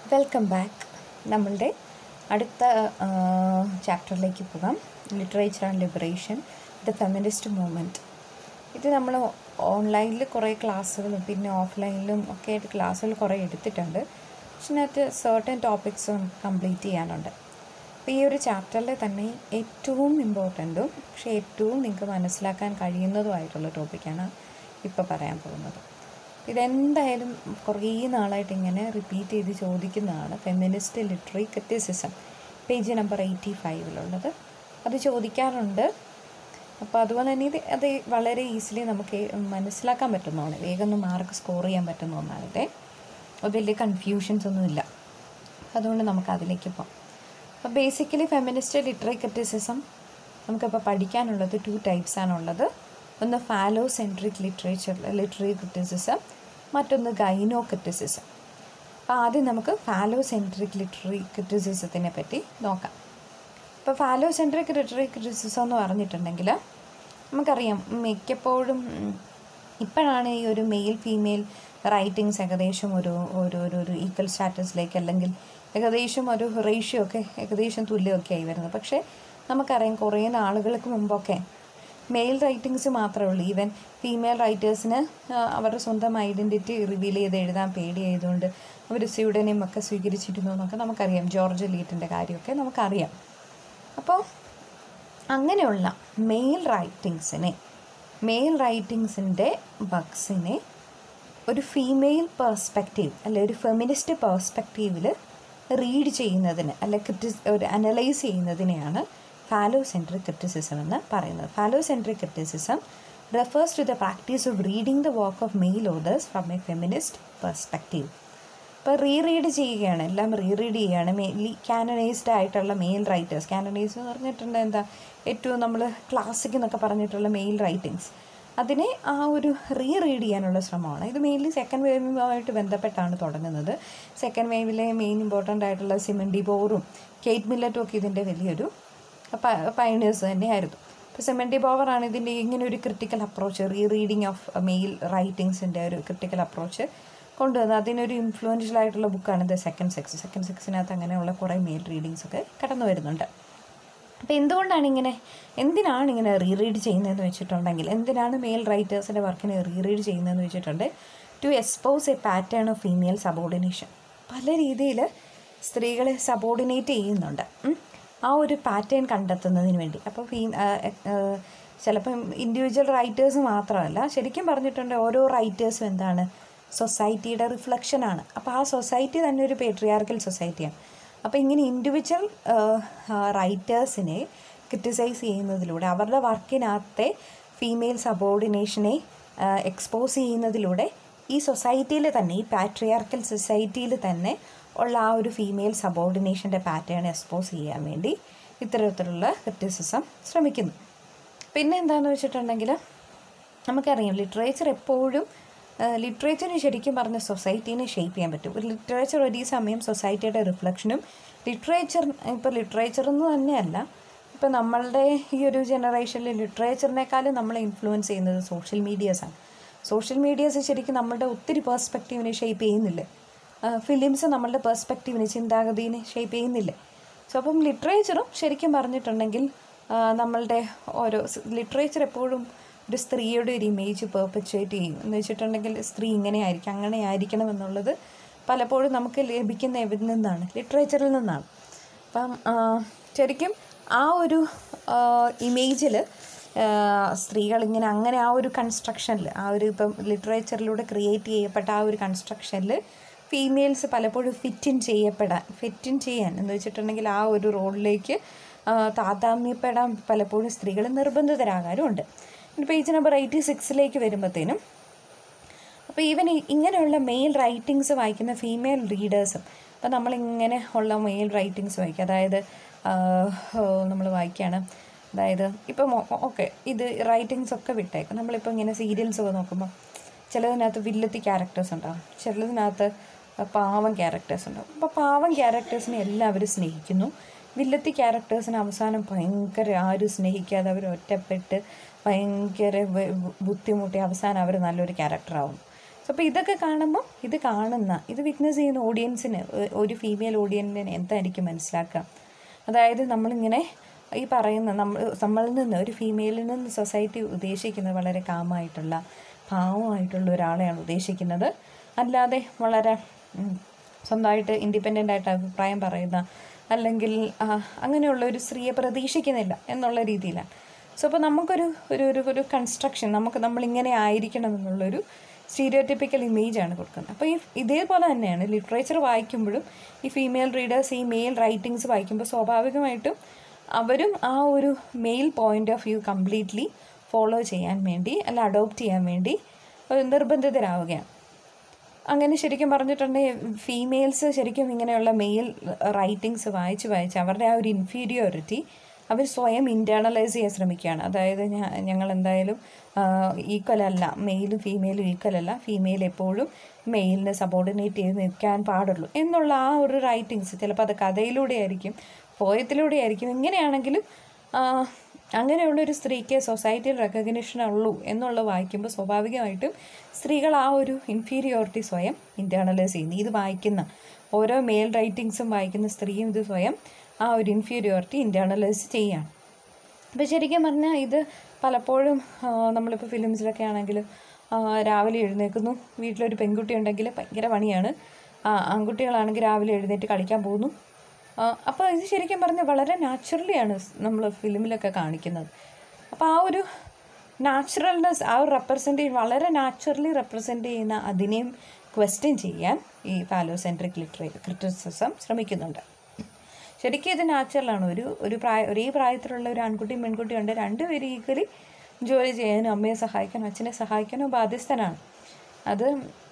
Welcome back നമ്മളുടെ അടുത്ത ചാപ്റ്ററിലേക്ക് പോകാം literature and liberation the feminist movement ഇത് നമ്മൾ ഓൺലൈനിൽ കുറേ ക്ലാസ്സുകളും പിന്നെ ഓഫ്ലൈനിലും ഒക്കെ ആയിട്ട് ക്ലാസ്സുകൾ കുറേ എടുത്തിട്ടുണ്ട് പക്ഷെ അതിനകത്ത് സർട്ടൻ ടോപ്പിക്സ് കംപ്ലീറ്റ് ചെയ്യാനുണ്ട് അപ്പോൾ ഈ ഒരു ചാപ്റ്ററിൽ തന്നെ ഏറ്റവും ഇമ്പോർട്ടൻറ്റും പക്ഷേ ഏറ്റവും നിങ്ങൾക്ക് മനസ്സിലാക്കാൻ കഴിയുന്നതുമായിട്ടുള്ള ടോപ്പിക്കാണ് ഇപ്പോൾ പറയാൻ പോകുന്നത് ഇതെന്തായാലും കുറേ നാളായിട്ട് ഇങ്ങനെ റിപ്പീറ്റ് ചെയ്ത് ചോദിക്കുന്നതാണ് feminist literary criticism page number eighty ഫൈവിലുള്ളത് അത് ചോദിക്കാറുണ്ട് അപ്പോൾ അതുപോലെ തന്നെ ഇത് അത് വളരെ ഈസിലി നമുക്ക് മനസ്സിലാക്കാൻ പറ്റുന്നതാണ് വേഗം ഒന്ന് മാർക്ക് സ്കോർ ചെയ്യാൻ പറ്റുന്ന ഒന്നാണ് ഇത് അത് വലിയ കൺഫ്യൂഷൻസ് ഒന്നുമില്ല അതുകൊണ്ട് നമുക്ക് അതിലേക്ക് പോകാം അപ്പോൾ ബേസിക്കലി ഫെമിനിസ്റ്റ് ലിറ്റററി ക്രിറ്റിസിസം നമുക്കിപ്പോൾ പഠിക്കാനുള്ളത് ടു ടൈപ്സ് ആണുള്ളത് ഒന്ന് phallocentric literature literary criticism മറ്റൊന്ന് ഗൈനോ ക്രിറ്റിസിസം അപ്പോൾ ആദ്യം നമുക്ക് ഫാലോ സെൻട്രിക് ലിറ്റററി ക്രിറ്റിസിസത്തിനെ പറ്റി നോക്കാം ഇപ്പോൾ ഫാലോ സെൻട്രിക് ലിറ്റററി ക്രിറ്റിസിസം എന്ന് പറഞ്ഞിട്ടുണ്ടെങ്കിൽ നമുക്കറിയാം മിക്കപ്പോഴും ഇപ്പോഴാണ് ഈ ഒരു മെയിൽ ഫീമെയിൽ റൈറ്റിങ്സ് ഏകദേശം ഒരു ഒരു ഒരു ഒരു ഈക്വൽ സ്റ്റാറ്റസിലേക്ക് അല്ലെങ്കിൽ ഏകദേശം ഒരു റേഷ്യോ ഒക്കെ ഏകദേശം തുല്യമൊക്കെ ആയി വരുന്നത് പക്ഷേ നമുക്കറിയാം കുറേ നാളുകൾക്ക് മുമ്പൊക്കെ മെയിൽ റൈറ്റിങ്സ് മാത്രമേ ഉള്ളൂ ഈവൻ ഫീമെയിൽ റൈറ്റേഴ്സിന് അവരുടെ സ്വന്തം ഐഡൻറ്റിറ്റി റിവീൽ ചെയ്ത് എഴുതാൻ പേടിയായതുകൊണ്ട് അവർ സ്യൂഡനെയും ഒക്കെ സ്വീകരിച്ചിരുന്നു എന്നൊക്കെ നമുക്കറിയാം ജോർജ് ലീറ്റിൻ്റെ കാര്യമൊക്കെ നമുക്കറിയാം അപ്പോൾ അങ്ങനെയുള്ള മെയിൽ റൈറ്റിങ്സിനെ മെയിൽ റൈറ്റിങ്സിൻ്റെ വർക്സിനെ ഒരു ഫീമെയിൽ പേഴ്സ്പെക്റ്റീവ് അല്ലെ ഒരു ഫെമിനിസ്റ്റ് പേഴ്സ്പെക്റ്റീവിൽ റീഡ് ചെയ്യുന്നതിന് അല്ലെ ക്രിറ്റിസ് ഒരു അനലൈസ് ചെയ്യുന്നതിനെയാണ് ഫാലോസെൻട്രിക് ക്രിറ്റിസിസം എന്ന് പറയുന്നത് phallocentric criticism refers to the practice of reading the work of male authors from a feminist perspective ഇപ്പോൾ റീ റീഡ് ചെയ്യുകയാണ് എല്ലാം റീ റീഡ് ചെയ്യുകയാണ് മെയിൻലി കാനനൈസ്ഡ് ആയിട്ടുള്ള മെയിൽ റൈറ്റേഴ്സ് കാനനൈസ് എന്ന് പറഞ്ഞിട്ടുണ്ട് എന്താ ഏറ്റവും നമ്മൾ ക്ലാസിക് എന്നൊക്കെ പറഞ്ഞിട്ടുള്ള മെയിൽ റൈറ്റിങ്സ് അതിനെ ആ ഒരു റീ റീഡ് ചെയ്യാനുള്ള ശ്രമമാണ് ഇത് മെയിൻലി സെക്കൻഡ് വേവുമായിട്ട് ബന്ധപ്പെട്ടാണ് തുടങ്ങുന്നത് സെക്കൻഡ് വേവിലെ മെയിൻ ഇമ്പോർട്ടൻ്റ് ആയിട്ടുള്ള സിമൻഡി ബോറും കേറ്റ് മില്ലറ്റും ഒക്കെ ഇതിൻ്റെ വലിയൊരു പയനേഴ്സ് തന്നെയായിരുന്നു ഇപ്പോൾ സെമൻഡി ബോവറാണ് ഇതിൻ്റെ ഇങ്ങനെ ഒരു critical approach rereading of male റൈറ്റിങ്സിൻ്റെ ഒരു ക്രിട്ടിക്കൽ അപ്രോച്ച് കൊണ്ടുവന്നത് അതിനൊരു ഇൻഫ്ലുവൻഷ്യൽ ആയിട്ടുള്ള ബുക്കാണ് ദ സെക്കൻഡ് സെക്സ് സെക്കൻഡ് സെക്സിനകത്ത് അങ്ങനെയുള്ള കുറേ മെയിൽ റീഡിങ്സ് ഒക്കെ കടന്നു വരുന്നുണ്ട് അപ്പോൾ എന്തുകൊണ്ടാണ് ഇങ്ങനെ എന്തിനാണ് ഇങ്ങനെ റീ റീഡ് ചെയ്യുന്നതെന്ന് വെച്ചിട്ടുണ്ടെങ്കിൽ എന്തിനാണ് മെയിൽ റൈറ്റേഴ്സിൻ്റെ വർക്കിനെ റീ റീഡ് ചെയ്യുന്നതെന്ന് വെച്ചിട്ടുണ്ട് to expose a pattern of female subordination പല രീതിയിൽ സ്ത്രീകളെ സബോർഡിനേറ്റ് ചെയ്യുന്നുണ്ട് ആ ഒരു പാറ്റേൺ കണ്ടെത്തുന്നതിന് വേണ്ടി അപ്പോൾ ഫീ ചിലപ്പം ഇൻഡിവിജ്വൽ റൈറ്റേഴ്സ് മാത്രമല്ല ശരിക്കും പറഞ്ഞിട്ടുണ്ട് ഓരോ റൈറ്റേഴ്സും എന്താണ് സൊസൈറ്റിയുടെ റിഫ്ലക്ഷനാണ് അപ്പോൾ ആ സൊസൈറ്റി തന്നെ ഒരു പേട്രിയാർക്കൽ സൊസൈറ്റിയാണ് അപ്പോൾ ഇങ്ങനെ ഇൻഡിവിജ്വൽ റൈറ്റേഴ്സിനെ ക്രിറ്റിസൈസ് ചെയ്യുന്നതിലൂടെ അവരുടെ വർക്കിനകത്തെ ഫീമെയിൽ സബോർഡിനേഷനെ എക്സ്പോസ് ചെയ്യുന്നതിലൂടെ ഈ സൊസൈറ്റിയിൽ തന്നെ ഈ പാട്രിയാർക്കൽ സൊസൈറ്റിയിൽ തന്നെ ഉള്ള ആ ഒരു ഫീമെയിൽ സബോർഡിനേഷൻ്റെ പാറ്റേൺ എക്സ്പോസ് ചെയ്യാൻ വേണ്ടി ഇത്തരത്തിലുള്ള ക്രിറ്റിസിസം ശ്രമിക്കുന്നു പിന്നെ എന്താണെന്ന് വെച്ചിട്ടുണ്ടെങ്കിൽ നമുക്കറിയാം ലിറ്ററേച്ചർ എപ്പോഴും ലിറ്ററേച്ചറിന് ശരിക്കും പറഞ്ഞ സൊസൈറ്റീനെ ഷേപ്പ് ചെയ്യാൻ പറ്റും ഒരു ലിറ്ററേച്ചർ ഒരേ സമയം സൊസൈറ്റിയുടെ റിഫ്ലക്ഷനും ലിറ്ററേച്ചർ ഇപ്പോൾ ലിറ്ററേച്ചർ എന്ന് തന്നെയല്ല ഇപ്പോൾ നമ്മളുടെ ഈ ഒരു ജനറേഷനിൽ ലിറ്ററേച്ചറിനേക്കാളും നമ്മളെ ഇൻഫ്ലുവൻസ് ചെയ്യുന്നത് സോഷ്യൽ മീഡിയാസാണ് സോഷ്യൽ മീഡിയാസ് ശരിക്കും നമ്മളുടെ ഒത്തിരി പേഴ്സ്പെക്റ്റീവിനെ ഷേപ്പ് ചെയ്യുന്നില്ലേ ഫിലിംസ് നമ്മളുടെ പേഴ്സ്പെക്റ്റീവിനെ ചിന്താഗതിനെ ഷേപ്പ് ചെയ്യുന്നില്ലേ സോ അപ്പം ലിറ്ററേച്ചറും ശരിക്കും പറഞ്ഞിട്ടുണ്ടെങ്കിൽ നമ്മളുടെ ഓരോ ലിറ്ററേച്ചർ എപ്പോഴും ഒരു സ്ത്രീയുടെ ഒരു ഇമേജ് പെർപ്പച്വേറ്റ് ചെയ്യും എന്ന് വെച്ചിട്ടുണ്ടെങ്കിൽ സ്ത്രീ ഇങ്ങനെ ആയിരിക്കും അങ്ങനെ ആയിരിക്കണം എന്നുള്ളത് പലപ്പോഴും നമുക്ക് ലഭിക്കുന്ന എവിടെ നിന്നാണ് ലിറ്ററേച്ചറിൽ നിന്നാണ് അപ്പം ശരിക്കും ആ ഒരു ഇമേജിൽ സ്ത്രീകൾ ഇങ്ങനെ അങ്ങനെ ആ ഒരു കൺസ്ട്രക്ഷനിൽ ആ ഒരു ഇപ്പം ലിറ്ററേച്ചറിലൂടെ ക്രിയേറ്റ് ചെയ്യപ്പെട്ട ആ ഒരു കൺസ്ട്രക്ഷനിൽ ഫീമെയിൽസ് പലപ്പോഴും ഫിറ്റിൻ ചെയ്യപ്പെടാൻ ഫിറ്റിൻ ചെയ്യാൻ എന്ന് വെച്ചിട്ടുണ്ടെങ്കിൽ ആ ഒരു റോളിലേക്ക് താതാമ്യപ്പെടാൻ പലപ്പോഴും സ്ത്രീകൾ നിർബന്ധിതരാകാറുമുണ്ട് പേജ് നമ്പർ എയ്റ്റി സിക്സിലേക്ക് വരുമ്പോഴത്തേനും അപ്പോൾ ഈവൻ ഇങ്ങനെയുള്ള മെയിൽ റൈറ്റിങ്സ് വായിക്കുന്ന ഫീമെയിൽ റീഡേഴ്സും അപ്പോൾ നമ്മളിങ്ങനെ ഉള്ള മെയിൽ റൈറ്റിങ്സ് വായിക്കുക അതായത് നമ്മൾ വായിക്കുകയാണ് അതായത് ഇപ്പം ഓക്കെ ഇത് റൈറ്റിങ്സ് ഒക്കെ വിട്ടേക്കും നമ്മളിപ്പോൾ ഇങ്ങനെ സീരിയൽസ് ഒക്കെ നോക്കുമ്പോൾ ചിലതിനകത്ത് വില്ലത്തി ക്യാരക്ടേഴ്സ് ഉണ്ടാവും ചിലതിനകത്ത് പാവം ക്യാരക്ടേഴ്സ് ഉണ്ടാവും അപ്പോൾ പാവം ക്യാരക്ടേഴ്സിനെ എല്ലാവരും സ്നേഹിക്കുന്നു വില്ലത്തി ക്യാരക്ടേഴ്സിന് അവസാനം ഭയങ്കര ആരും സ്നേഹിക്കാതെ അവർ ഒറ്റപ്പെട്ട് ഭയങ്കര ബുദ്ധിമുട്ടി അവസാനം അവർ നല്ലൊരു ക്യാരക്ടറാവും അപ്പോൾ ഇതൊക്കെ കാണുമ്പോൾ ഇത് കാണുന്ന ഇത് വിറ്റ്നസ് ചെയ്യുന്ന ഓഡിയൻസിന് ഒ- ഒരു ഫീമെയിൽ ഓഡിയൻസിന് എന്തായിരിക്കും മനസ്സിലാക്കുക അതായത് നമ്മളിങ്ങനെ ഈ പറയുന്ന നമ്മൾ നമ്മളിൽ നിന്ന് ഒരു ഫീമെയിലിൽ നിന്ന് സൊസൈറ്റി ഉദ്ദേശിക്കുന്നത് വളരെ കാമായിട്ടുള്ള പാവമായിട്ടുള്ള ഒരാളെയാണ് ഉദ്ദേശിക്കുന്നത് അല്ലാതെ വളരെ ഉം, സ്വന്തമായിട്ട് ഇൻഡിപെൻഡൻ്റ് ആയിട്ട് അഭിപ്രായം പറയുന്ന അല്ലെങ്കിൽ ആ, അങ്ങനെയുള്ള ഒരു സ്ത്രീയെ പ്രതീക്ഷിക്കുന്നില്ല എന്നുള്ള രീതിയിലാണ് സോ അപ്പോൾ നമുക്കൊരു ഒരു ഒരു ഒരു കൺസ്ട്രക്ഷൻ നമുക്ക് നമ്മളിങ്ങനെ ആയിരിക്കണം എന്നുള്ളൊരു സ്റ്റീരിയോട്ടിപ്പിക്കൽ ഇമേജാണ് കൊടുക്കുന്നത് അപ്പോൾ ഈ ഇതേപോലെ തന്നെയാണ് ലിറ്ററേച്ചർ വായിക്കുമ്പോഴും ഈ ഫീമെയിൽ റീഡേഴ്സ് ഈ മെയിൽ റൈറ്റിങ്സ് വായിക്കുമ്പോൾ സ്വാഭാവികമായിട്ടും അവരും ആ ഒരു male point of view completely follow ചെയ്യാൻ വേണ്ടി അല്ല അഡോപ്റ്റ് ചെയ്യാൻ വേണ്ടി ഒരു നിർബന്ധിതരാവുകയാണ് അങ്ങനെ ശരിക്കും പറഞ്ഞിട്ടുണ്ടെങ്കിൽ ഫീമെയിൽസ് ശരിക്കും ഇങ്ങനെയുള്ള മെയിൽ റൈറ്റിങ്സ് വായിച്ച് വായിച്ച് അവരുടെ ആ ഒരു ഇൻഫീരിയോറിറ്റി അവർ സ്വയം ഇൻറ്റേർണലൈസ് ചെയ്യാൻ ശ്രമിക്കുകയാണ് അതായത് ഞാ- ഞങ്ങൾ എന്തായാലും ഈക്വൽ അല്ല മെയിലും ഫീമെയിലും ഈക്വൽ അല്ല ഫീമെയിൽ എപ്പോഴും മെയിലിനെ സബോർഡിനേറ്റ് ചെയ്ത് നിൽക്കാൻ പാടുള്ളൂ എന്നുള്ള ആ ഒരു റൈറ്റിങ്സ് ചിലപ്പോൾ അത് കഥയിലൂടെ ആയിരിക്കും പോയത്തിലൂടെ ആയിരിക്കും എങ്ങനെയാണെങ്കിലും ആ, അങ്ങനെയുള്ളൊരു സ്ത്രീക്ക് സൊസൈറ്റിയിൽ റെക്കഗ്നിഷൻ ഉള്ളൂ എന്നുള്ളത് വായിക്കുമ്പോൾ സ്വാഭാവികമായിട്ടും സ്ത്രീകൾ ആ ഒരു ഇൻഫീരിയോറിറ്റി സ്വയം ഇൻറ്റേർണലൈസ് ചെയ്യുന്നു ഇത് വായിക്കുന്ന ഓരോ മെയിൽ റൈറ്റിങ്സും വായിക്കുന്ന സ്ത്രീയും ഇത് സ്വയം ആ ഒരു ഇൻഫീരിയോറിറ്റി ഇൻറ്റേർണലൈസ് ചെയ്യാണ് അപ്പോൾ ശരിക്കും പറഞ്ഞാൽ ഇത് പലപ്പോഴും ആ, നമ്മളിപ്പോൾ ഫിലിംസിലൊക്കെ ആണെങ്കിൽ രാവിലെ എഴുന്നേൽക്കുന്നു വീട്ടിലൊരു പെൺകുട്ടി ഉണ്ടെങ്കിൽ ഭയങ്കര പണിയാണ് ആ, ആൺകുട്ടികളാണെങ്കിൽ രാവിലെ എഴുന്നേറ്റ് കളിക്കാൻ പോകുന്നു അപ്പോൾ ഇത് ശരിക്കും പറഞ്ഞാൽ വളരെ നാച്ചുറലിയാണ് നമ്മൾ ഫിലിമിലൊക്കെ കാണിക്കുന്നത് അപ്പോൾ ആ ഒരു നാച്ചുറൽനെസ് ആ ഒരു റെപ്രസെൻ്റ് വളരെ നാച്ചുറലി റെപ്രസെൻ്റ് ചെയ്യുന്ന അതിനെയും ക്വസ്റ്റ്യൻ ചെയ്യാൻ ഈ ഫാലോസെൻട്രിക് ലിറ്ററേ ക്രിറ്റിസിസം ശ്രമിക്കുന്നുണ്ട് ശരിക്കും ഇത് നാച്ചുറലാണ് ഒരു ഒരു പ്രായ ഒരേ പ്രായത്തിലുള്ള ഒരു ആൺകുട്ടിയും പെൺകുട്ടിയും ഉണ്ട് രണ്ടുപേരും ഈക്വലി ജോലി ചെയ്യാനും അമ്മയെ സഹായിക്കാനും അച്ഛനെ സഹായിക്കാനും ബാധ്യസ്ഥനാണ് അത്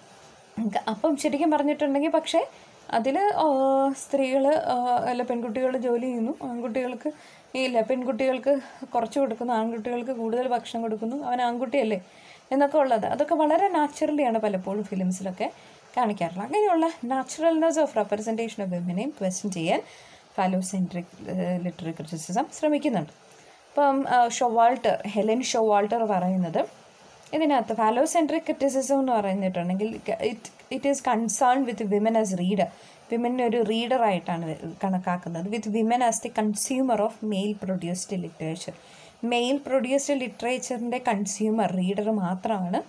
ക- അപ്പം ശരിക്കും പറഞ്ഞിട്ടുണ്ടെങ്കിൽ പക്ഷേ അതിൽ സ്ത്രീകൾ അല്ല പെൺകുട്ടികൾ ജോലി ചെയ്യുന്നു ആൺകുട്ടികൾക്ക് ഇല്ല പെൺകുട്ടികൾക്ക് കുറച്ച് കൊടുക്കുന്നു ആൺകുട്ടികൾക്ക് കൂടുതൽ ഭക്ഷണം കൊടുക്കുന്നു അവൻ ആൺകുട്ടിയല്ലേ എന്നൊക്കെ ഉള്ളത് അതൊക്കെ വളരെ നാച്ചുറലിയാണ് പലപ്പോഴും ഫിലിംസിലൊക്കെ കാണിക്കാറുള്ളത് അങ്ങനെയുള്ള നാച്ചുറൽനെസ് ഓഫ് റെപ്രസെൻറ്റേഷൻ ഓഫ് വിമനെയും ക്വസ്റ്റ്യൻ ചെയ്യാൻ ഫാലോസെൻട്രിക് ലിറ്റററി ക്രിറ്റിസിസം ശ്രമിക്കുന്നുണ്ട് ഇപ്പം ഷൊവാൾട്ടർ ഹെലൻ ഷൊവാൾട്ടർ പറയുന്നത് ഇതിനകത്ത് ഫാലോസെൻട്രിക് ക്രിറ്റിസിസം എന്ന് പറഞ്ഞിട്ടുണ്ടെങ്കിൽ it it is concern with women as reader വിമനെ ഒരു റീഡറായിട്ടാണ് കണക്കാക്കുന്നത് with women as the consumer of male produced literature male produced ലിറ്ററേച്ചറിൻ്റെ കൺസ്യൂമർ റീഡർ മാത്രമാണ്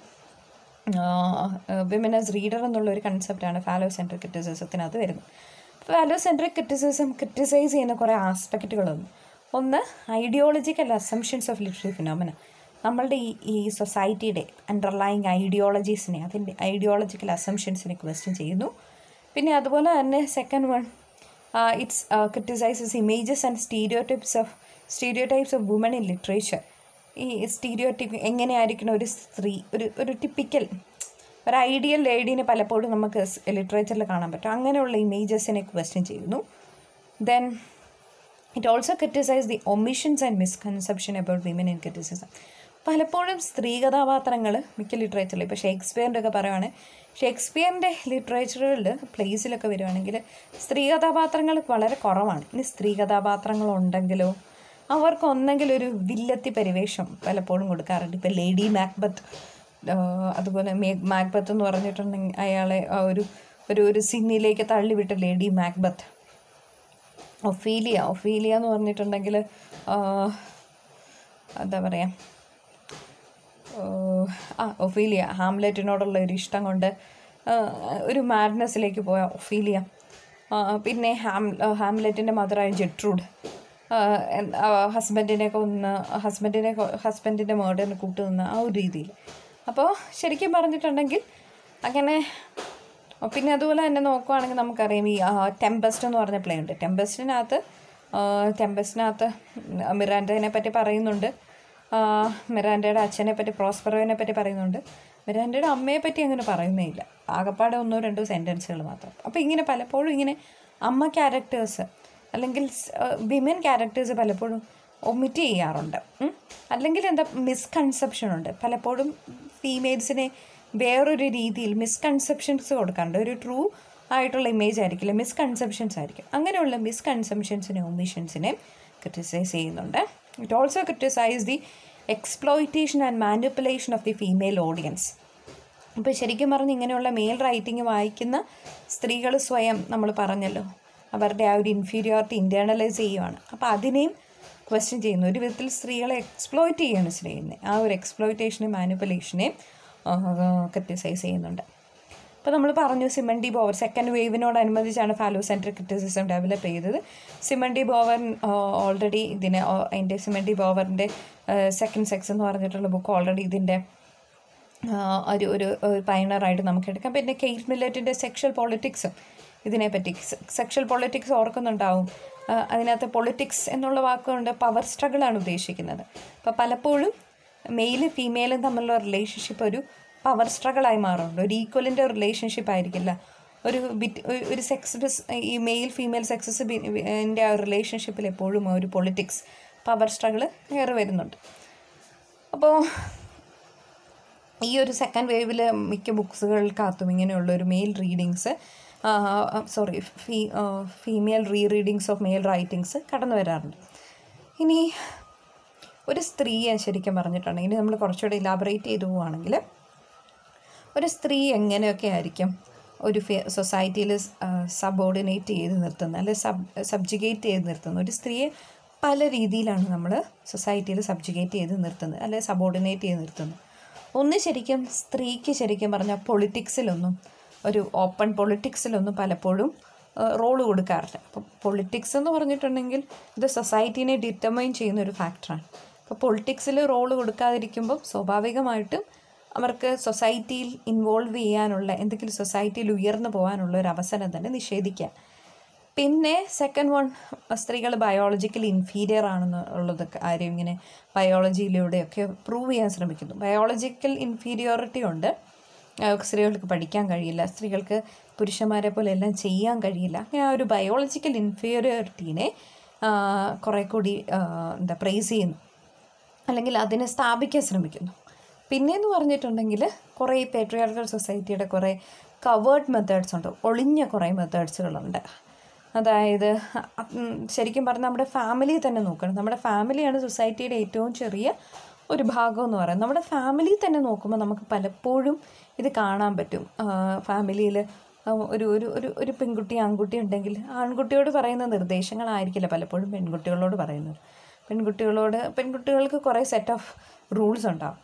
വിമൻ ആസ് റീഡർ എന്നുള്ള ഒരു കൺസെപ്റ്റാണ് ഫാലോസെൻട്രിക് ക്രിറ്റിസിസത്തിനകത്ത് വരുന്നത് ഫാലോസെൻട്രിക് ക്രിറ്റിസിസം ക്രിറ്റിസൈസ് ചെയ്യുന്ന കുറേ ആസ്പെക്റ്റുകളുണ്ട് ഒന്ന് ideological assumptions of literary phenomena നമ്മളുടെ ഈ ഈ സൊസൈറ്റിയുടെ അണ്ടർലൈങ് ഐഡിയോളജീസിനെ അതിൻ്റെ ഐഡിയോളജിക്കൽ അസംഷൻസിനെ ക്വസ്റ്റ്യൻ ചെയ്യുന്നു പിന്നെ അതുപോലെ തന്നെ second one it's criticises images and stereotypes of stereotypes of woman in literature ഈ സ്റ്റീരിയോടൈപ്പ് എങ്ങനെയായിരിക്കണം ഒരു സ്ത്രീ ഒരു ഒരു ടിപ്പിക്കൽ ഒരു ഐഡിയൽ ലേഡീനെ പലപ്പോഴും നമുക്ക് ലിറ്ററേച്ചറിൽ കാണാൻ പറ്റും അങ്ങനെയുള്ള ഇമേജസിനെ ക്വസ്റ്റ്യൻ ചെയ്യുന്നു then it also criticise the omissions and misconception about women in criticism പലപ്പോഴും സ്ത്രീ കഥാപാത്രങ്ങൾ മിക്ക ലിറ്ററേച്ചറിൽ ഇപ്പോൾ ഷേക്സ്പിയറിൻ്റെ ഒക്കെ പറയുവാണ് ഷേക്സ്പിയറിൻ്റെ ലിറ്ററേച്ചറുകളിൽ പ്ലേസിലൊക്കെ വരുവാണെങ്കിൽ സ്ത്രീ കഥാപാത്രങ്ങൾ വളരെ കുറവാണ് ഇനി സ്ത്രീ കഥാപാത്രങ്ങൾ ഉണ്ടെങ്കിലോ അവർക്ക് ഒന്നെങ്കിൽ ഒരു വില്ലത്തി പരിവേഷം പലപ്പോഴും കൊടുക്കാറുണ്ട് ഇപ്പോൾ ലേഡി മാക്ബത്ത് ആഹ് അതുപോലെ മേ മാക്ബത്ത് എന്ന് പറഞ്ഞിട്ടുണ്ടെങ്കിൽ അയാളെ ആ ഒരു ഒരു ഒരു സിന്നിലേക്ക് തള്ളിവിട്ട ലേഡി മാക്ബത്ത് ഒഫീലിയ ഒഫീലിയ എന്ന് പറഞ്ഞിട്ടുണ്ടെങ്കിൽ എന്താ പറയുക ആ ഒഫീലിയ ഹാംലെറ്റിനോടുള്ള ഒരു ഇഷ്ടം കൊണ്ട് ആ, ഒരു മാഡ്നസ്സിലേക്ക് പോയ ഒഫീലിയ ആ, പിന്നെ ഹാം ഹാംലെറ്റിൻ്റെ മദറായ ജെട്രൂഡ് ഹസ്ബൻഡിനെ കൊന്ന് ഹസ്ബൻഡിനെ ഹസ്ബൻഡിൻ്റെ മേർഡറിന് കൂട്ടുനിന്ന ആ ഒരു രീതിയിൽ അപ്പോൾ ശരിക്കും പറഞ്ഞിട്ടുണ്ടെങ്കിൽ അങ്ങനെ പിന്നെ അതുപോലെ തന്നെ നോക്കുവാണെങ്കിൽ നമുക്കറിയാം ഈ ടെമ്പസ്റ്റ് എന്ന് പറഞ്ഞ പ്ലേ ഉണ്ട് ടെമ്പസ്റ്റിനകത്ത് ടെമ്പസ്റ്റിനകത്ത് മിറാൻഡനെ പറ്റി പറയുന്നുണ്ട് ആ, മിറാൻഡയുടെ അച്ഛനെ പറ്റി പ്രോസ്പെറോനെ പറ്റി പറയുന്നുണ്ട് മിറാൻഡയുടെ അമ്മയെ പറ്റി അങ്ങനെ പറയുന്നേ ഇല്ല ആകപ്പാടെ ഒന്നോ രണ്ടോ സെൻറ്റൻസുകൾ മാത്രം അപ്പോൾ ഇങ്ങനെ പലപ്പോഴും ഇങ്ങനെ അമ്മ ക്യാരക്ടേഴ്സ് അല്ലെങ്കിൽ വിമൻ ക്യാരക്ടേഴ്സ് പലപ്പോഴും ഒമിറ്റ് ചെയ്യാറുണ്ട് ഉം. അല്ലെങ്കിൽ എന്താ മിസ്കൺസെപ്ഷൻ ഉണ്ട് പലപ്പോഴും ഫീമെയിൽസിനെ വേറൊരു രീതിയിൽ മിസ്കൺസെപ്ഷൻസ് കൊടുക്കാറുണ്ട് ഒരു ട്രൂ ആയിട്ടുള്ള ഇമേജ് ആയിരിക്കില്ല മിസ്കൺസെപ്ഷൻസ് ആയിരിക്കും അങ്ങനെയുള്ള മിസ്കൺസെപ്ഷൻസിനെ ഒമിഷൻസിനെ ക്രിറ്റിസൈസ് ചെയ്യുന്നുണ്ട് it also criticise the exploitation and manipulation of the female audience അപ്പോൾ ശരിക്കും പറഞ്ഞ് ഇങ്ങനെയുള്ള മെയിൽ റൈറ്റിംഗ് വായിക്കുന്ന സ്ത്രീകൾ സ്വയം നമ്മൾ പറഞ്ഞല്ലോ അവരുടെ ആ ഒരു ഇൻഫീരിയോറിറ്റി ഇൻറ്റേർണലൈസ് ചെയ്യുവാണ് അപ്പോൾ അതിനെയും ക്വസ്റ്റ്യൻ ചെയ്യുന്നു ഒരു വിധത്തിൽ സ്ത്രീകളെ എക്സ്പ്ലോയിറ്റ് ചെയ്യുകയാണ് ചെയ്യുന്നത് ആ ഒരു എക്സ്പ്ലോയിറ്റേഷനെയും മാനിപ്പുലേഷനെയും ക്രിറ്റിസൈസ് ചെയ്യുന്നുണ്ട് അപ്പോൾ നമ്മൾ പറഞ്ഞു സിമൺ ഡി ബോവർ സെക്കൻഡ് വേവിനോടനുബന്ധിച്ചാണ് ഫാലോസെൻട്രിക് ക്രിറ്റിസിസം ഡെവലപ്പ് ചെയ്തത് സിമൺ ഡി ബോവർ ഓൾറെഡി ഇതിനെ ഓ- അതിൻ്റെ സിമൺ ഡി ബോവറിൻ്റെ സെക്കൻഡ് സെക്സ് എന്ന് പറഞ്ഞിട്ടുള്ള ബുക്ക് ഓൾറെഡി ഇതിൻ്റെ ആഹ് ഒരു ഒരു ഒരു പൈനറായിട്ട് നമുക്ക് എടുക്കാം പിന്നെ കെയ്റ്റ് മില്ലറ്റിൻ്റെ സെക്ഷൽ പൊളിറ്റിക്സും ഇതിനെപ്പറ്റി സെക്ഷൽ പൊളിറ്റിക്സ് ഓർക്കുന്നുണ്ടാവും ആഹ് അതിനകത്ത് പൊളിറ്റിക്സ് എന്നുള്ള വാക്കുകൊണ്ട് പവർ സ്ട്രഗിളാണ് ഉദ്ദേശിക്കുന്നത് അപ്പോൾ പലപ്പോഴും മെയിലും ഫീമെയിലും തമ്മിലുള്ള റിലേഷൻഷിപ്പ് ഒരു പവർ സ്ട്രഗിളായി മാറുന്നുണ്ട് ഒരു ഈക്വലിൻ്റെ റിലേഷൻഷിപ്പ് ആയിരിക്കില്ല ഒരു ബിറ്റ് ഒരു- ഒരു സെക്സ് ഈ മെയിൽ ഫീമെയിൽ സെക്സസ് എൻ്റെ ആ റിലേഷൻഷിപ്പിൽ എപ്പോഴും ഒരു പൊളിറ്റിക്സ് പവർ സ്ട്രഗിൾ കയറി വരുന്നുണ്ട് അപ്പോൾ ഈ ഒരു സെക്കൻഡ് വേവിൽ മിക്ക ബുക്സുകൾക്കകത്തും ഇങ്ങനെയുള്ള ഒരു മെയിൽ റീഡിങ്സ് സോറി ഫീ female rereadings of male writings കടന്നു വരാറുണ്ട് ഇനി ഒരു സ്ത്രീയെ ശരിക്കും പറഞ്ഞിട്ടുണ്ടെങ്കിൽ നമ്മൾ കുറച്ചുകൂടി ഇലാബറേറ്റ് ചെയ്തു പോവുകയാണെങ്കിൽ ഒരു സ്ത്രീ എങ്ങനെയൊക്കെ ആയിരിക്കും ഒരു സൊസൈറ്റിയിൽ സബോർഡിനേറ്റ് ചെയ്ത് നിർത്തുന്നത് അല്ലെ സബ് സബ്ജുഗേറ്റ് ചെയ്ത് നിർത്തുന്നത് ഒരു സ്ത്രീയെ പല രീതിയിലാണ് നമ്മൾ സൊസൈറ്റിയിൽ സബ്ജുഗേറ്റ് ചെയ്ത് നിർത്തുന്നത് അല്ലെ സബോർഡിനേറ്റ് ചെയ്ത് നിർത്തുന്നത് ഒന്ന് ശരിക്കും സ്ത്രീക്ക് ശരിക്കും പറഞ്ഞാൽ പൊളിറ്റിക്സിലൊന്നും ഒരു ഓപ്പൺ പൊളിറ്റിക്സിലൊന്നും പലപ്പോഴും റോള് കൊടുക്കാറില്ല അപ്പം പൊളിറ്റിക്സ് എന്ന് പറഞ്ഞിട്ടുണ്ടെങ്കിൽ ഇത് സൊസൈറ്റീനെ ഡിറ്റർമൈൻ ചെയ്യുന്ന ഒരു ഫാക്ടറാണ് അപ്പോൾ പൊളിറ്റിക്സിൽ റോള് കൊടുക്കാതിരിക്കുമ്പോൾ സ്വാഭാവികമായിട്ടും അവർക്ക് സൊസൈറ്റിയിൽ ഇൻവോൾവ് ചെയ്യാനുള്ള എന്തെങ്കിലും സൊസൈറ്റിയിൽ ഉയർന്നു പോകാനുള്ള ഒരു അവസരം തന്നെ നിഷേധിക്കാം പിന്നെ സെക്കൻഡ് വൺ സ്ത്രീകൾ ബയോളജിക്കൽ ഇൻഫീരിയർ ആണെന്ന് ഉള്ളത് കാര്യം ഇങ്ങനെ ബയോളജിയിലൂടെയൊക്കെ പ്രൂവ് ചെയ്യാൻ ശ്രമിക്കുന്നു ബയോളജിക്കൽ ഇൻഫീരിയോറിറ്റി ഉണ്ട് ആ, സ്ത്രീകൾക്ക് പഠിക്കാൻ കഴിയില്ല സ്ത്രീകൾക്ക് പുരുഷന്മാരെ പോലെ എല്ലാം ചെയ്യാൻ കഴിയില്ല അങ്ങനെ ആ ഒരു ബയോളജിക്കൽ ഇൻഫീരിയോറിറ്റീനെ കുറേ കൂടി ആ, എന്താ പ്രൈസ് ചെയ്യുന്നു അല്ലെങ്കിൽ അതിനെ സ്ഥാപിക്കാൻ ശ്രമിക്കുന്നു പിന്നെയെന്ന് പറഞ്ഞിട്ടുണ്ടെങ്കിൽ കുറേ പേട്രിയാർക്കൽ സൊസൈറ്റിയുടെ കുറേ കവേർഡ് മെത്തേഡ്സ് ഉണ്ട് ഒളിഞ്ഞ കുറേ മെത്തേഡ്സുകളുണ്ട് അതായത് ഉം, ശരിക്കും പറഞ്ഞാൽ നമ്മുടെ ഫാമിലി തന്നെ നോക്കണം നമ്മുടെ ഫാമിലിയാണ് സൊസൈറ്റിയുടെ ഏറ്റവും ചെറിയ ഒരു ഭാഗം എന്ന് പറയുന്നത് നമ്മുടെ ഫാമിലി തന്നെ നോക്കുമ്പോൾ നമുക്ക് പലപ്പോഴും ഇത് കാണാൻ പറ്റും ഫാമിലിയിൽ ഒരു ഒരു ഒരു ഒരു പെൺകുട്ടി ആൺകുട്ടി ഉണ്ടെങ്കിൽ ആൺകുട്ടിയോട് പറയുന്ന നിർദ്ദേശങ്ങളായിരിക്കില്ല പലപ്പോഴും പെൺകുട്ടികളോട് പറയുന്നത് പെൺകുട്ടികളോട് പെൺകുട്ടികൾക്ക് കുറേ സെറ്റ് ഓഫ് റൂൾസ് ഉണ്ടാവും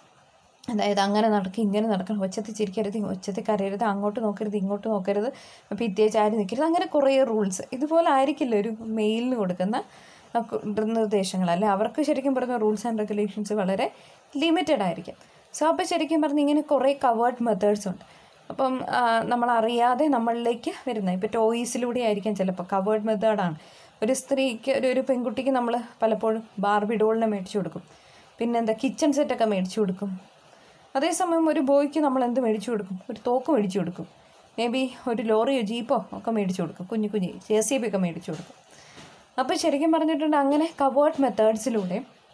അതായത് അങ്ങനെ നടക്കും ഇങ്ങനെ നടക്കണം ഒച്ചത്തിൽ ചിരിക്കരുത് ഒച്ചത്തിൽ കരയരുത് അങ്ങോട്ട് നോക്കരുത് ഇങ്ങോട്ട് നോക്കരുത് ഭിത്തിയെ ചാരി നിൽക്കരുത് അങ്ങനെ കുറേ റൂൾസ് ഇതുപോലെ ആയിരിക്കില്ല ഒരു മെയിലിന് കൊടുക്കുന്ന ആ കു- നിർദ്ദേശങ്ങൾ അല്ലെ അവർക്ക് ശരിക്കും പറഞ്ഞ റൂൾസ് ആൻഡ് റെഗുലേഷൻസ് വളരെ ലിമിറ്റഡ് ആയിരിക്കും സോ അപ്പോൾ ശരിക്കും പറഞ്ഞ് ഇങ്ങനെ കുറേ കവേർഡ് മെത്തേഡ്സ് ഉണ്ട് അപ്പം ആ, നമ്മളറിയാതെ നമ്മളിലേക്ക് വരുന്നത് ഇപ്പോൾ ടോയ്സിലൂടെ ആയിരിക്കാം ചിലപ്പോൾ കവേർഡ് മെത്തേഡാണ് ഒരു സ്ത്രീക്ക് ഒരു ഒരു പെൺകുട്ടിക്ക് നമ്മൾ പലപ്പോഴും ബാർബി ഡോളിനെ മേടിച്ചു കൊടുക്കും പിന്നെന്താ കിച്ചൺ സെറ്റൊക്കെ മേടിച്ചു കൊടുക്കും അതേസമയം ഒരു ബോയ്ക്ക് നമ്മൾ എന്ത് മേടിച്ചു കൊടുക്കും ഒരു തോക്ക് മേടിച്ചു കൊടുക്കും മേ ബി ഒരു ലോറിയോ ജീപ്പോ ഒക്കെ മേടിച്ചു കൊടുക്കും കുഞ്ഞു കുഞ്ഞു ജെ സി ബി ഒക്കെ മേടിച്ചു കൊടുക്കും അപ്പോൾ ശരിക്കും പറഞ്ഞിട്ടുണ്ട് അങ്ങനെ കവേർഡ് മെത്തേഡ്സിലൂടെ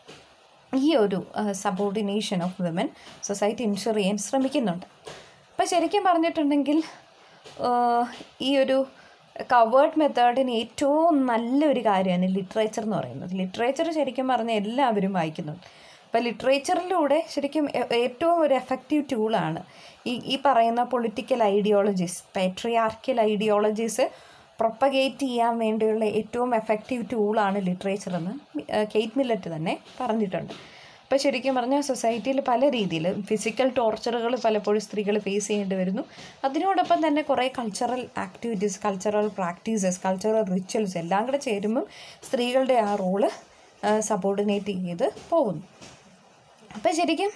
ഈ ഒരു subordination of women society ensure ചെയ്യാൻ ശ്രമിക്കുന്നുണ്ട് അപ്പോൾ ശരിക്കും പറഞ്ഞിട്ടുണ്ടെങ്കിൽ ആ, ഈ ഒരു കവേർഡ് മെത്തേഡിന് ഏറ്റവും നല്ലൊരു കാര്യമാണ് ലിറ്ററേച്ചർ എന്ന് പറയുന്നത് ലിറ്ററേച്ചർ ശരിക്കും പറഞ്ഞാൽ എല്ലാവരും വായിക്കുന്നുണ്ട് അപ്പോൾ ലിറ്ററേച്ചറിലൂടെ ശരിക്കും എ- ഏറ്റവും ഒരു എഫക്റ്റീവ് ടൂളാണ് ഈ ഈ പറയുന്ന political ideologies patriarchal ideologies propagate ചെയ്യാൻ വേണ്ടിയുള്ള ഏറ്റവും എഫക്റ്റീവ് ടൂളാണ് ലിറ്ററേച്ചർ എന്ന് കെയ്റ്റ് മില്ലറ്റ് തന്നെ പറഞ്ഞിട്ടുണ്ട് അപ്പോൾ ശരിക്കും പറഞ്ഞാൽ സൊസൈറ്റിയിൽ പല രീതിയിൽ ഫിസിക്കൽ ടോർച്ചറുകൾ പലപ്പോഴും സ്ത്രീകൾ ഫേസ് ചെയ്യേണ്ടി വരുന്നു അതിനോടൊപ്പം തന്നെ കുറേ cultural activities cultural practices cultural rituals എല്ലാം കൂടെ ചേരുമ്പം സ്ത്രീകളുടെ ആ റോള് സബോർഡിനേറ്റ് ചെയ്ത് പോകുന്നു അപ്പോൾ ശരിക്കും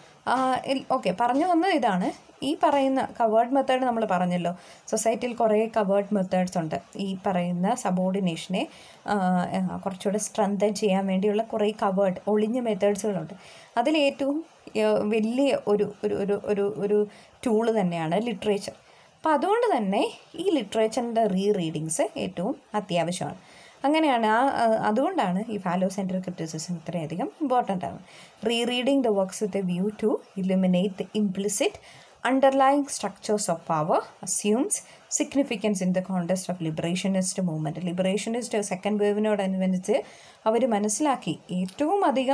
ഓക്കെ പറഞ്ഞു വന്നത് ഇതാണ് ഈ പറയുന്ന കവേർഡ് മെത്തേഡ് നമ്മൾ പറഞ്ഞല്ലോ സൊസൈറ്റിയിൽ കുറേ കവേർഡ് മെത്തേഡ്സ് ഉണ്ട് ഈ പറയുന്ന സബോർഡിനേഷനെ കുറച്ചുകൂടെ സ്ട്രെങ്തൻ ചെയ്യാൻ വേണ്ടിയുള്ള കുറേ കവേർഡ് ഒളിഞ്ഞ മെത്തേഡ്സുകളുണ്ട് അതിലേറ്റവും ആ, വലിയ ഒരു ഒരു ഒരു ഒരു ഒരു ടൂള് തന്നെയാണ് ലിറ്ററേച്ചർ അപ്പോൾ അതുകൊണ്ട് തന്നെ ഈ ലിറ്ററേച്ചറിൻ്റെ റീ റീഡിങ്സ് ഏറ്റവും അത്യാവശ്യമാണ് അങ്ങനെയാണ് ആ ആ, അതുകൊണ്ടാണ് ഈ ഫാലോ സെൻറ്റർ ക്രിറ്റിസിസം ഇത്രയധികം ഇമ്പോർട്ടൻ്റ് ആണ് rereading the works with a view to illuminate the implicit underlying structures of power assumes significance in the context of liberationist movement liberationist second വേവിനോടനുബന്ധിച്ച് അവർ മനസ്സിലാക്കി ഏറ്റവും അധികം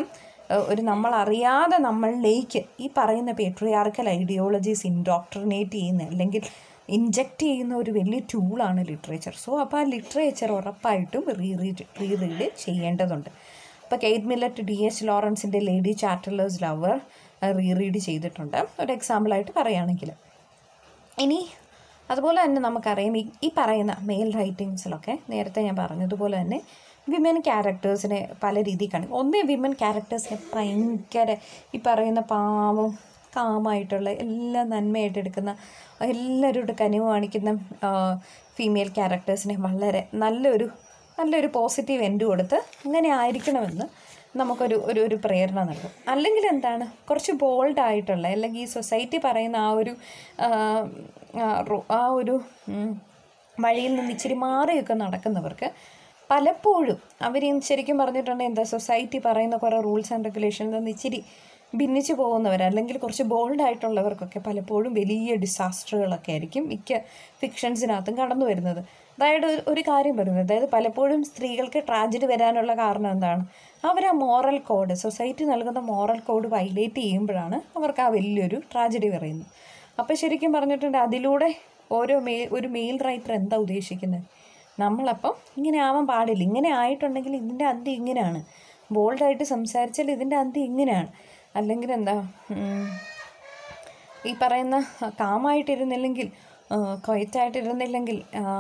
ഏഹ്, ഒരു നമ്മൾ അറിയാതെ നമ്മളിലേക്ക് ഈ പറയുന്ന പേട്രിയാർക്കൽ ഐഡിയോളജീസ് ഇൻഡോക്ട്രിനേറ്റ് ചെയ്യുന്ന അല്ലെങ്കിൽ ഇൻജക്റ്റ് ചെയ്യുന്ന ഒരു വലിയ ടൂളാണ് ലിറ്ററേച്ചർ സോ അപ്പോൾ ആ ലിറ്ററേച്ചർ ഉറപ്പായിട്ടും റീ റീഡ് റീ റീഡ് ചെയ്യേണ്ടതുണ്ട് ഇപ്പോൾ കെയ്റ്റ് മില്ലറ്റ് ഡി എച്ച് ലോറൻസിൻ്റെ Lady Chatterley's Lover reread ചെയ്തിട്ടുണ്ട് ഒരു എക്സാമ്പിളായിട്ട് പറയുകയാണെങ്കിൽ ഇനി അതുപോലെ തന്നെ നമുക്കറിയാം ഈ ഈ പറയുന്ന മെയിൽ റൈറ്റിങ്സിലൊക്കെ നേരത്തെ ഞാൻ പറഞ്ഞതുപോലെ തന്നെ വിമൻ ക്യാരക്ടേഴ്സിനെ പല രീതിയിൽ കാണും ഒന്നേ വിമൻ ക്യാരക്ടേഴ്സിനെ ഭയങ്കര ഈ പറയുന്ന പാവം കാമായിട്ടുള്ള എല്ലാം നന്മയായിട്ട് എടുക്കുന്ന എല്ലാവരോട് കനിവ് കാണിക്കുന്ന ഫീമെയിൽ ക്യാരക്ടേഴ്സിനെ വളരെ നല്ലൊരു നല്ലൊരു പോസിറ്റീവ് എൻഡ് കൊടുത്ത് അങ്ങനെ ആയിരിക്കണമെന്ന് നമുക്കൊരു ഒരു ഒരു പ്രേരണ നൽകും അല്ലെങ്കിൽ എന്താണ് കുറച്ച് ബോൾഡ് ആയിട്ടുള്ള അല്ലെങ്കിൽ ഈ സൊസൈറ്റി പറയുന്ന ആ ഒരു ആ, ആ, റോ- ആ ഒരു ഉം, വഴിയിൽ നിന്ന് ഇച്ചിരി മാറിയൊക്കെ നടക്കുന്നവർക്ക് പലപ്പോഴും അവർ ശരിക്കും പറഞ്ഞിട്ടുണ്ടെങ്കിൽ എന്താ സൊസൈറ്റി പറയുന്ന കുറേ റൂൾസ് ആൻഡ് റെഗുലേഷനിൽ നിന്ന് ഇച്ചിരി ഭിന്നിച്ചു പോകുന്നവർ അല്ലെങ്കിൽ കുറച്ച് ബോൾഡ് ആയിട്ടുള്ളവർക്കൊക്കെ പലപ്പോഴും വലിയ ഡിസാസ്റ്ററുകളൊക്കെ ആയിരിക്കും മിക്ക ഫിക്ഷൻസിനകത്തും കടന്നു വരുന്നത് അതായത് ഒരു- ഒരു കാര്യം പറയുന്നത് അതായത് പലപ്പോഴും സ്ത്രീകൾക്ക് ട്രാജഡി വരാനുള്ള കാരണം എന്താണ് അവർ ആ മോറൽ കോഡ് സൊസൈറ്റി നൽകുന്ന മോറൽ കോഡ് വയലേറ്റ് ചെയ്യുമ്പോഴാണ് അവർക്ക് ആ വലിയൊരു ട്രാജഡി പറയുന്നത് അപ്പോൾ ശരിക്കും പറഞ്ഞിട്ടുണ്ട് അതിലൂടെ ഓരോ മേ ഒരു മെയിൽ റൈറ്റർ എന്താ ഉദ്ദേശിക്കുന്നത് നമ്മളപ്പം ഇങ്ങനെ ആവാൻ പാടില്ല ഇങ്ങനെ ആയിട്ടുണ്ടെങ്കിൽ ഇതിൻ്റെ അന്ത്യം ഇങ്ങനെയാണ് ബോൾഡായിട്ട് സംസാരിച്ചാൽ ഇതിൻ്റെ അന്ത്യം ഇങ്ങനെയാണ് അല്ലെങ്കിൽ എന്താ ഉം, ഈ പറയുന്ന കാമായിട്ടിരുന്നില്ലെങ്കിൽ കൊയറ്റായിട്ടിരുന്നില്ലെങ്കിൽ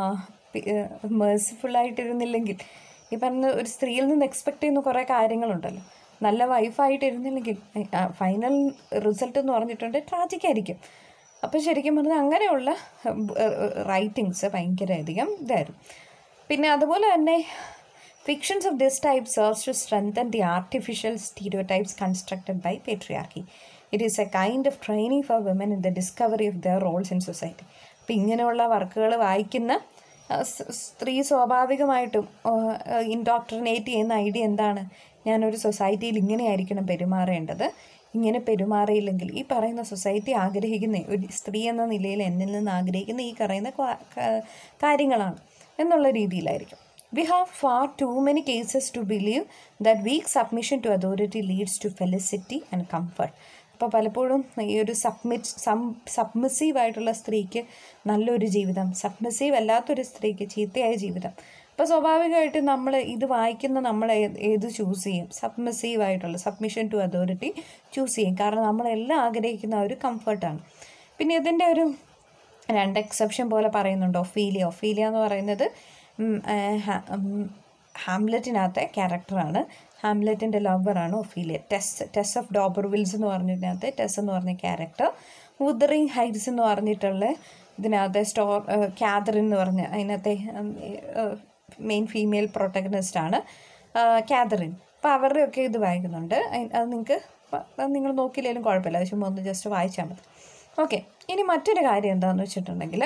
മേഴ്സിഫുള്ളായിട്ടിരുന്നില്ലെങ്കിൽ ഈ പറഞ്ഞ ഒരു സ്ത്രീയിൽ നിന്ന് എക്സ്പെക്ട് ചെയ്യുന്ന കുറേ കാര്യങ്ങളുണ്ടല്ലോ നല്ല വൈഫായിട്ടിരുന്നില്ലെങ്കിൽ ഫൈനൽ റിസൾട്ട് എന്ന് പറഞ്ഞിട്ടുണ്ട് ട്രാജിക് ആയിരിക്കും അപ്പോൾ ശരിക്കും പറഞ്ഞാൽ അങ്ങനെയുള്ള റൈറ്റിങ്സ് ഭയങ്കരധികം ഇതായിരുന്നു പിന്നെ അതുപോലെ തന്നെ fictions of this type search to strengthen the artificial stereotypes constructed by patriarchy it is a kind of training for women in the discovery of their roles in society അപ്പോൾ ഇങ്ങനെയുള്ള വർക്കുകൾ വായിക്കുന്ന ആ, സ്- സ്ത്രീ സ്വാഭാവികമായിട്ടും ഇൻഡോക്ട്രിനേറ്റ് ചെയ്യുന്ന ഐഡിയ എന്താണ് ഞാനൊരു സൊസൈറ്റിയിൽ ഇങ്ങനെയായിരിക്കണം പെരുമാറേണ്ടത് ഇങ്ങനെ പെരുമാറിയില്ലെങ്കിൽ ഈ പറയുന്ന സൊസൈറ്റി ആഗ്രഹിക്കുന്ന ഒരു സ്ത്രീ എന്ന നിലയിൽ എന്നിൽ നിന്ന് ആഗ്രഹിക്കുന്ന ഈ പറയുന്ന ക്വാ- ക- കാര്യങ്ങളാണ് എന്നുള്ള രീതിയിലായിരിക്കും we have far too many cases to believe that weak submission to authority leads to felicity and comfort അപ്പോൾ പലപ്പോഴും ഈ ഒരു സബ്മിറ്റ് സം സബ്മിസീവ് ആയിട്ടുള്ള സ്ത്രീക്ക് നല്ലൊരു ജീവിതം സബ്മിസീവ് അല്ലാത്തൊരു സ്ത്രീക്ക് ചീത്തയായ ജീവിതം അപ്പോൾ സ്വാഭാവികമായിട്ടും നമ്മൾ ഇത് വായിക്കുന്ന നമ്മൾ ഏത് ഏത് ചൂസ് ചെയ്യും സബ്മിസീവ് ആയിട്ടുള്ള സബ്മിഷൻ ടു അതോറിറ്റി ചൂസ് ചെയ്യും കാരണം നമ്മളെല്ലാം ആഗ്രഹിക്കുന്ന ആ ഒരു കംഫർട്ടാണ് പിന്നെ ഇതിൻ്റെ ഒരു രണ്ട് എക്സെപ്ഷൻ പോലെ പറയുന്നുണ്ട് ഒഫീലിയ ഒഫീലിയ എന്ന് പറയുന്നത് ഉം, ആ, ഹാ- ഉം, ഹാംലെറ്റിനകത്തെ ക്യാരക്ടറാണ് ഹാംലെറ്റിൻ്റെ ലവറാണ് Ophelia Tess Tess of D'Urbervilles എന്ന് പറഞ്ഞതിനകത്ത് ടെസ് എന്ന് പറഞ്ഞ ക്യാരക്ടർ വുദറിങ് ഹൈറ്റ്സ് എന്ന് പറഞ്ഞിട്ടുള്ള ഇതിനകത്ത് സ്റ്റോർ കാതറിൻ എന്ന് പറഞ്ഞ അതിനകത്തെ മെയിൻ ഫീമെയിൽ പ്രൊട്ടഗനിസ്റ്റാണ് കാതറിൻ അപ്പോൾ അവരുടെയൊക്കെ ഇത് വായിക്കുന്നുണ്ട് അയ്- അത് നിങ്ങൾക്ക് അത് നിങ്ങൾ നോക്കിയില്ലെങ്കിലും കുഴപ്പമില്ല അത് ചുമ്മാ ഒന്ന് ജസ്റ്റ് വായിച്ചാൽ മതി ഓക്കെ ഇനി മറ്റൊരു കാര്യം എന്താണെന്ന് വെച്ചിട്ടുണ്ടെങ്കിൽ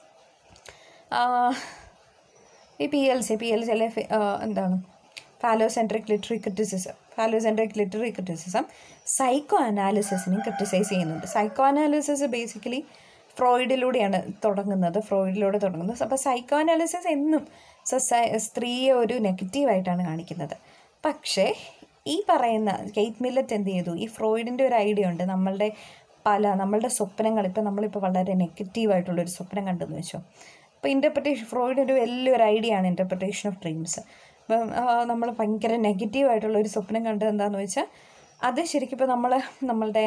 ഈ P L C P L സിയിലെ എന്താണ് phallocentric literary criticism phallocentric literary criticism സൈക്കോ അനാലിസിസിനെയും ക്രിറ്റിസൈസ് ചെയ്യുന്നുണ്ട് സൈക്കോ അനാലിസിസ് ബേസിക്കലി ഫ്രോയിഡിലൂടെയാണ് തുടങ്ങുന്നത് ഫ്രോയിഡിലൂടെ തുടങ്ങുന്നത് അപ്പോൾ സൈക്കോ അനാലിസിസ് എന്നും സൊസൈ സ്ത്രീയെ ഒരു നെഗറ്റീവായിട്ടാണ് കാണിക്കുന്നത് പക്ഷേ ഈ പറയുന്ന കെയ്റ്റ് മില്ലറ്റ് എന്ത് ചെയ്തു ഈ ഫ്രോയിഡിൻ്റെ ഒരു ഐഡിയ ഉണ്ട് നമ്മളുടെ പല നമ്മളുടെ സ്വപ്നങ്ങൾ ഇപ്പം നമ്മളിപ്പോൾ വളരെ നെഗറ്റീവായിട്ടുള്ളൊരു സ്വപ്നം കണ്ടെന്ന് വെച്ചോ അപ്പോൾ ഇൻ്റർപ്രിട്ടേഷൻ ഫ്രോയിഡ് ഒരു വലിയൊരു ഐഡിയ ആണ് ഇൻ്റർപ്രിട്ടേഷൻ ഓഫ് ഡ്രീംസ് അപ്പം നമ്മൾ ഭയങ്കര നെഗറ്റീവായിട്ടുള്ള ഒരു സ്വപ്നം കണ്ടത് എന്താണെന്ന് വെച്ചാൽ അത് ശരിക്കും ഇപ്പോൾ നമ്മൾ നമ്മളുടെ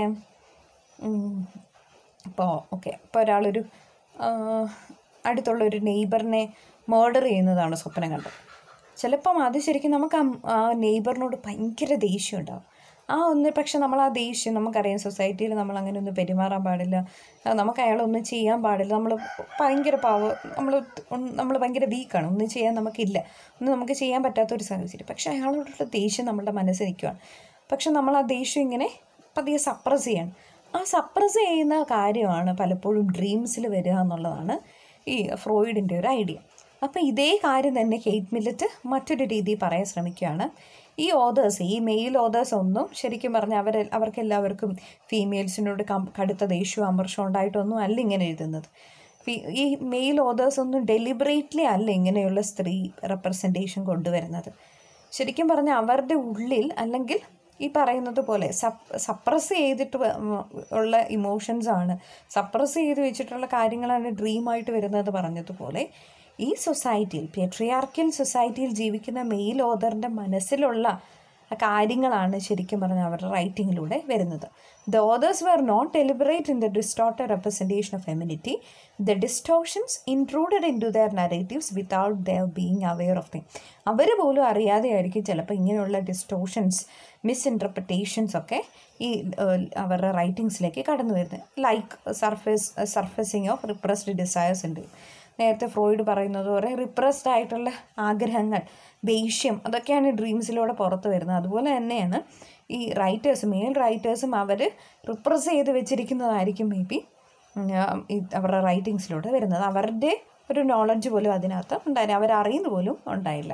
ഇപ്പോൾ ഓക്കെ ഇപ്പോൾ ഒരാളൊരു ആ, അടുത്തുള്ള ഒരു നെയ്ബറിനെ മേർഡർ ചെയ്യുന്നതാണ് സ്വപ്നം കണ്ടത് ചിലപ്പം അത് ശരിക്കും നമുക്ക് ആ- ആ നെയ്ബറിനോട് ഭയങ്കര ദേഷ്യം ഉണ്ടാവും ആ ഒന്ന് പക്ഷെ നമ്മൾ ആ ദേഷ്യം നമുക്കറിയാം സൊസൈറ്റിയിൽ നമ്മൾ അങ്ങനെ ഒന്നും പെരുമാറാൻ പാടില്ല ആ, നമുക്ക് അയാളൊന്നും ചെയ്യാൻ പാടില്ല നമ്മൾ ഭയങ്കര പാവ നമ്മൾ നമ്മൾ ഭയങ്കര വീക്കാണ് ഒന്നും ചെയ്യാൻ നമുക്കില്ല ഒന്നും നമുക്ക് ചെയ്യാൻ പറ്റാത്തൊരു സാഹചര്യം പക്ഷെ അയാളോടുള്ള ദേഷ്യം നമ്മളുടെ മനസ്സിൽ നിൽക്കുകയാണ് പക്ഷെ നമ്മൾ ആ ദേഷ്യം ഇങ്ങനെ പതിയെ സപ്രസ് ചെയ്യണം ആ സപ്രസ് ചെയ്യുന്ന കാര്യമാണ് പലപ്പോഴും ഡ്രീംസിൽ വരിക എന്നുള്ളതാണ് ഈ ഫ്രോയിഡിൻ്റെ ഒരു ഐഡിയ അപ്പോൾ ഇതേ കാര്യം തന്നെ ഹെയ്റ്റ് മില്ലറ്റ് മറ്റൊരു രീതിയിൽ പറയാൻ ശ്രമിക്കുകയാണ് ഈ ഓതേഴ്സ് ഈ മെയിൽ ഓതേഴ്സ് ഒന്നും ശരിക്കും പറഞ്ഞാൽ അവർ അവർക്കെല്ലാവർക്കും ഫീമെയിൽസിനോട് കം കടുത്ത ദേഷ്യവും അമർഷവും ഉണ്ടായിട്ടൊന്നും അല്ല ഇങ്ങനെ എഴുതുന്നത് ഫി- ഈ മെയിൽ ഓതേഴ്സ് ഒന്നും ഡെലിബറേറ്റ്ലി അല്ല ഇങ്ങനെയുള്ള സ്ത്രീ റെപ്രസെൻറ്റേഷൻ കൊണ്ടുവരുന്നത് ശരിക്കും പറഞ്ഞാൽ അവരുടെ ഉള്ളിൽ അല്ലെങ്കിൽ ഈ പറയുന്നത് പോലെ സപ് സപ്രസ് ചെയ്തിട്ട് വ- ഉം ഉള്ള ഇമോഷൻസ് ആണ് സപ്രസ് ചെയ്ത് വെച്ചിട്ടുള്ള കാര്യങ്ങളാണ് ഡ്രീമായിട്ട് വരുന്നത് പറഞ്ഞതുപോലെ ഈ സൊസൈറ്റിയിൽ പെട്രിയാർക്കൽ സൊസൈറ്റിയിൽ ജീവിക്കുന്ന മെയിൽ ഓതറിൻ്റെ മനസ്സിലുള്ള കാര്യങ്ങളാണ് ശരിക്കും പറഞ്ഞാൽ അവരുടെ റൈറ്റിങ്ങിലൂടെ വരുന്നത് the authors were not deliberate in the distorted representation of femininity the distortions included into their narratives without their being aware of thing അവർ പോലും അറിയാതെ ആയിരിക്കും ചിലപ്പോൾ ഇങ്ങനെയുള്ള ഡിസ്റ്റോഷൻസ് മിസ്ഇൻറ്റർപ്രിട്ടേഷൻസ് ഒക്കെ ഈ ഏഹ്, അവരുടെ റൈറ്റിങ്സിലേക്ക് കടന്നു വരുന്നത് like surface surfacing of repressed desires ഉണ്ട് നേരത്തെ ഫ്രോയിഡ് പറയുന്നത് പോലെ റിപ്രസ്ഡ് ആയിട്ടുള്ള ആഗ്രഹങ്ങൾ ദേഷ്യം അതൊക്കെയാണ് ഡ്രീംസിലൂടെ പുറത്ത് വരുന്നത് അതുപോലെ തന്നെയാണ് ഈ റൈറ്റേഴ്സ് മെയിൽ റൈറ്റേഴ്സും അവർ റിപ്രസ് ചെയ്ത് വെച്ചിരിക്കുന്നതായിരിക്കും മേ ബി അവരുടെ റൈറ്റിങ്സിലൂടെ വരുന്നത് അവരുടെ ഒരു നോളജ് പോലും അതിനകത്ത് ഉണ്ടായില്ല അവരറിയുന്ന പോലും ഉണ്ടായില്ല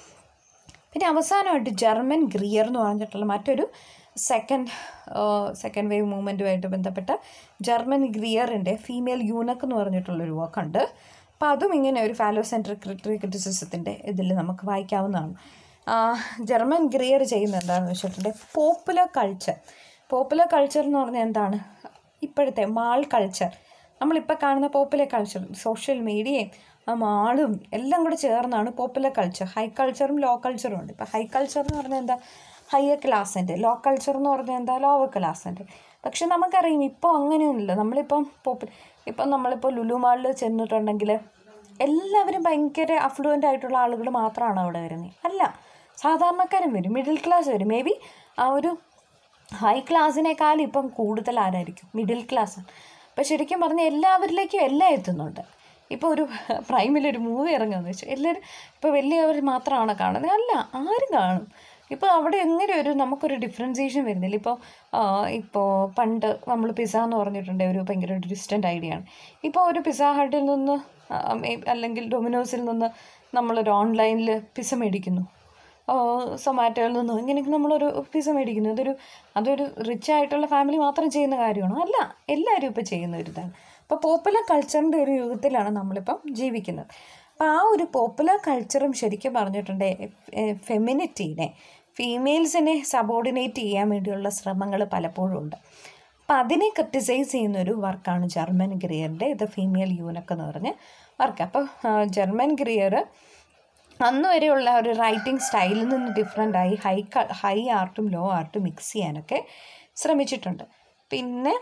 പിന്നെ അവസാനമായിട്ട് ജർമ്മൻ ഗ്രിയർ എന്ന് പറഞ്ഞിട്ടുള്ള മറ്റൊരു സെക്കൻഡ് സെക്കൻഡ് വേവ് മൂവ്മെൻറ്റുമായിട്ട് ബന്ധപ്പെട്ട ജർമ്മൻ ഗ്രിയറിൻ്റെ ഫീമെയിൽ യൂണക്ക് എന്ന് പറഞ്ഞിട്ടുള്ളൊരു വർക്കുണ്ട് അപ്പോൾ അതും ഇങ്ങനെ ഒരു ഫാലോസെൻട്രിക് ക്രിറ്റിസിസത്തിൻ്റെ ഇതിൽ നമുക്ക് വായിക്കാവുന്നതാണ് ആ, ജർമ്മൻ ഗ്രിയർ ചെയ്യുന്നത് എന്താണെന്ന് വെച്ചിട്ടുണ്ടെങ്കിൽ പോപ്പുലർ കൾച്ചർ പോപ്പുലർ കൾച്ചർ എന്ന് പറഞ്ഞാൽ എന്താണ് ഇപ്പോഴത്തെ മാൾ കൾച്ചർ നമ്മളിപ്പോൾ കാണുന്ന പോപ്പുലർ കൾച്ചർ സോഷ്യൽ മീഡിയയും ആ മാളും എല്ലാം കൂടെ ചേർന്നാണ് പോപ്പുലർ കൾച്ചർ ഹൈ കൾച്ചറും ലോ കൾച്ചറും ഉണ്ട് ഇപ്പോൾ ഹൈ കൾച്ചർ എന്ന് പറഞ്ഞാൽ എന്താ ഹയർ ക്ലാസ്സിൻ്റെ ലോ കൾച്ചർ എന്ന് പറഞ്ഞാൽ എന്താ ലോവർ ക്ലാസ്സിൻ്റെ പക്ഷെ നമുക്കറിയാം ഇപ്പോൾ അങ്ങനെയൊന്നുമില്ല നമ്മളിപ്പം പോപ്പുലർ ഇപ്പം നമ്മളിപ്പോൾ ലുലു മാളിൽ ചെന്നിട്ടുണ്ടെങ്കിൽ എല്ലാവരും ഭയങ്കര അഫ്ലുവൻ്റ് ആയിട്ടുള്ള ആളുകൾ മാത്രമാണ് അവിടെ വരുന്നത് അല്ല സാധാരണക്കാരും വരും മിഡിൽ ക്ലാസ് വരും മേ ബി ആ ഒരു ഹൈ ക്ലാസ്സിനേക്കാളും ഇപ്പം കൂടുതൽ ആരായിരിക്കും മിഡിൽ ക്ലാസ് അപ്പം ശരിക്കും പറഞ്ഞാൽ എല്ലാവരിലേക്കും എല്ലാം എത്തുന്നുണ്ട് ഇപ്പോൾ ഒരു പ്രൈമിലൊരു മൂവി ഇറങ്ങുമെന്ന് വെച്ചാൽ എല്ലാവരും ഇപ്പോൾ വലിയവർ മാത്രമാണ് കാണുന്നത് അല്ല ആരും കാണും ഇപ്പോൾ അവിടെ എങ്ങനെ ഒരു നമുക്കൊരു ഡിഫറൻസിയേഷൻ വരുന്നില്ല ഇപ്പോൾ ഇപ്പോൾ പണ്ട് നമ്മൾ പിസ്സ എന്ന് പറഞ്ഞിട്ടുണ്ടെങ്കിൽ ഒരു ഭയങ്കര ഡിസ്റ്റൻ്റ് ഐഡിയ ആണ് ഇപ്പോൾ ഒരു പിസ്സ ഹട്ടിൽ നിന്ന് ആ, മേ- അല്ലെങ്കിൽ ഡൊമിനോസിൽ നിന്ന് നമ്മളൊരു ഓൺലൈനിൽ പിസ്സ മേടിക്കുന്നു സൊമാറ്റോയിൽ നിന്നും ഇങ്ങനെയൊക്കെ നമ്മളൊരു പിസ്സ മേടിക്കുന്നു അതൊരു അതൊരു റിച്ച് ആയിട്ടുള്ള ഫാമിലി മാത്രം ചെയ്യുന്ന കാര്യമാണോ അല്ല എല്ലാവരും ഇപ്പോൾ ചെയ്യുന്ന ഒരു ഇതാണ് അപ്പോൾ പോപ്പുലർ കൾച്ചറിൻ്റെ ഒരു യുഗത്തിലാണ് നമ്മളിപ്പം ജീവിക്കുന്നത് അപ്പോൾ ആ ഒരു പോപ്പുലർ കൾച്ചറും ശരിക്കും പറഞ്ഞിട്ടുണ്ട് ഫെമിനിറ്റീനെ ഫീമെയിൽസിനെ സബോർഡിനേറ്റ് ചെയ്യാൻ വേണ്ടിയുള്ള ശ്രമങ്ങൾ പലപ്പോഴും ഉണ്ട് അപ്പം അതിനെ ക്രിട്ടിസൈസ് ചെയ്യുന്ന ഒരു വർക്കാണ് ജർമ്മൻ ഗ്രിയറിൻ്റെ ഇത് ഫീമെയിൽ യൂനക്ക് എന്ന് പറഞ്ഞ വർക്ക് അപ്പോൾ ജർമ്മൻ ഗ്രിയർ അന്ന് വരെയുള്ള ഒരു റൈറ്റിംഗ് സ്റ്റൈലിൽ നിന്ന് ഡിഫറെൻ്റ് ആയി ഹൈ ഹൈ ആർട്ടും ലോ ആർട്ടും മിക്സ് ചെയ്യാനൊക്കെ ശ്രമിച്ചിട്ടുണ്ട് പിന്നെ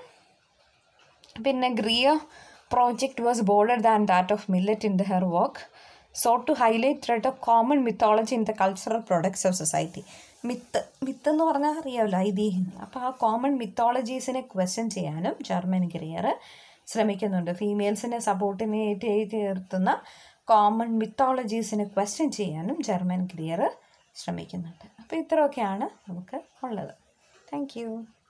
പിന്നെ Greer project was broader than that of Millett in the her work so to highlight thread of common mythology in the cultural products of society myth myth എന്ന് പറഞ്ഞാൽ അറിയാമല്ലോ ഐതിഹ്യങ്ങൾ അപ്പോൾ ആ കോമൺ മിത്തോളജീസിനെ ക്വസ്റ്റ്യൻ ചെയ്യാനും ജർമ്മൻ ഗ്രിയർ ശ്രമിക്കുന്നുണ്ട് ഫീമെയിൽസിനെ സപ്പോർട്ടിനേറ്റ് ചെയ്ത് നിർത്തുന്ന കോമൺ മിത്തോളജീസിനെ ക്വസ്റ്റ്യൻ ചെയ്യാനും ജർമ്മൻ ഗ്രിയർ ശ്രമിക്കുന്നുണ്ട് അപ്പോൾ ഇത്രയൊക്കെയാണ് നമുക്ക് ഉള്ളത് താങ്ക് യു